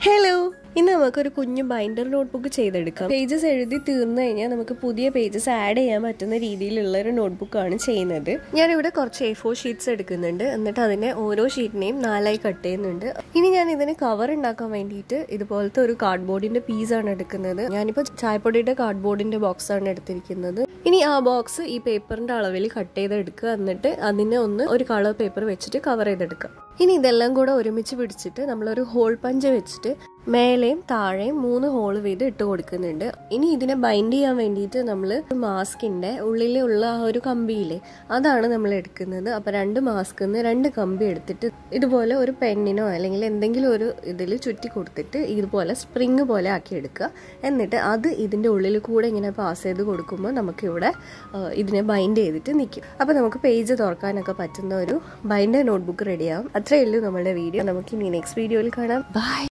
hello ഇന്ന് നമുക്കൊരു കുഞ്ഞു ബൈൻഡർ നോട്ട്ബുക്ക് ചെയ്തെടുക്കാം പേജസ് എഴുതി തീർന്നു കഴിഞ്ഞാൽ നമുക്ക് പുതിയ പേജസ് ആഡ് ചെയ്യാൻ പറ്റുന്ന രീതിയിലുള്ള ഒരു നോട്ട്ബുക്കാണ് ചെയ്യുന്നത് ഞാനിവിടെ കുറച്ച് എ ഫോർ ഷീറ്റ്സ് എടുക്കുന്നുണ്ട് എന്നിട്ട് അതിനെ ഓരോ ഷീറ്റിനെയും നാലായി കട്ട് ചെയ്യുന്നുണ്ട് ഇനി ഞാൻ ഇതിന് കവർ ഉണ്ടാക്കാൻ വേണ്ടിയിട്ട് ഇതുപോലത്തെ ഒരു കാർഡ്ബോർഡിന്റെ പീസാണ് എടുക്കുന്നത് ഞാനിപ്പോൾ ചായപ്പൊടിയുടെ കാർഡ്ബോർഡിന്റെ ബോക്സ് ആണ് എടുത്തിരിക്കുന്നത് ഇനി ആ ബോക്സ് ഈ പേപ്പറിന്റെ അളവിൽ കട്ട് ചെയ്തെടുക്കുക എന്നിട്ട് അതിനെ ഒന്ന് ഒരു കളർ പേപ്പർ വെച്ചിട്ട് കവർ ചെയ്തെടുക്കുക ഇനി ഇതെല്ലാം കൂടെ ഒരുമിച്ച് പിടിച്ചിട്ട് നമ്മളൊരു ഹോൾ പഞ്ച് വെച്ചിട്ട് മേലെയും താഴെയും മൂന്ന് ഹോൾ വീത് ഇട്ട് കൊടുക്കുന്നുണ്ട് ഇനി ഇതിനെ ബൈൻഡ് ചെയ്യാൻ വേണ്ടിയിട്ട് നമ്മൾ മാസ്കിന്റെ ഉള്ളിലുള്ള ആ ഒരു കമ്പിയില്ലേ അതാണ് നമ്മൾ എടുക്കുന്നത് അപ്പൊ രണ്ട് മാസ്കിൽ നിന്ന് രണ്ട് കമ്പി എടുത്തിട്ട് ഇതുപോലെ ഒരു പെന്നിനോ അല്ലെങ്കിൽ എന്തെങ്കിലും ഒരു ഇതിൽ ചുറ്റി കൊടുത്തിട്ട് ഇതുപോലെ സ്പ്രിങ് പോലെ ആക്കി എടുക്കുക എന്നിട്ട് അത് ഇതിന്റെ ഉള്ളിൽ കൂടെ ഇങ്ങനെ പാസ് ചെയ്ത് കൊടുക്കുമ്പോൾ നമുക്കിവിടെ ഇതിനെ ബൈൻഡ് ചെയ്തിട്ട് നിൽക്കും അപ്പൊ നമുക്ക് പേജ് തുറക്കാനൊക്കെ പറ്റുന്ന ഒരു ബൈൻഡർ നോട്ട്ബുക്ക് റെഡിയാവും അത്രയേ ഉള്ളൂ നമ്മുടെ വീഡിയോ നമുക്ക് ഇനി നെക്സ്റ്റ് വീഡിയോയിൽ കാണാം ബൈ